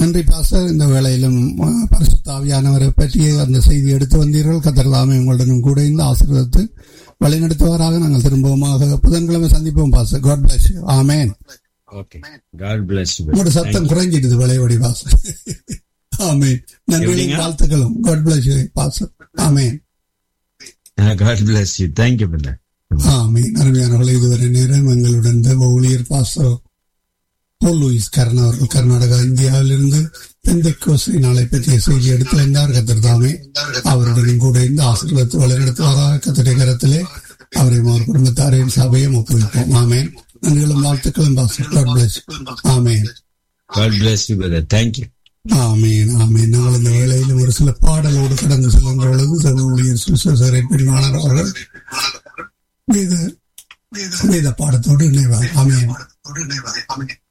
நன்றி பாஸ்டர் இந்த வேளையிலும் அஹ், பரிசுத்த ஆவியானவரை பற்றிய அந்த செய்தி எடுத்து வந்தீர்கள் கத்தர்தாமே உங்களுடனும் கூட இந்த ஆசீர்வாதத்தை வழிநடத்துவாராக நாங்கள் திரும்பவுமாக புதன்கிழமை சந்திப்போம் பாஸ்டர் காட் பிளஸ் யூ ஆமேன் ஓகே காட் பிளஸ் உங்களோட சத்தம் குறைஞ்சிடுது விளைவடி பாஸ்டர் ஆமேன் நன்றி எப்படிங்க? வாழ்த்துக்களும் காட் பிளஸ் யூ பாஸ்டர் ஆமேன் god bless you thank you brother ஆமீன் அருமையானவர்கள் இதுவரை நேரம் எங்களுடன் தேவ ஊழியர் பாஸ்டர் போல் லூயிஸ் கரண் அவர்கள் கர்நாடகா இந்தியாவிலிருந்து பெந்தைக்கோசை நாளை பற்றிய செய்தி எடுத்து வந்தார் கத்திரதாமே அவருடனும் கூட இந்த ஆசீர்வாதத்தை வழிநடத்துவாராக கத்திரை கரத்திலே அவரையும் அவர் குடும்பத்தாரையும் சபையும் ஒப்புவிப்போம் ஆமேன் நன்றிகளும் வாழ்த்துக்களும் பாஸ்டர் God bless you. ஆமேன் god bless you brother thank you ஆமீன் ஆமீன் நாங்கள் இந்த வேளையிலும் ஒரு சில பாடலோடு கடந்து செல்கின்ற பொழுது தேவ ஊழியர் சுசேசரை பெருமானார் அவர்கள் வேத வேத பாடத்தோடு இணைவார் ஆமேன்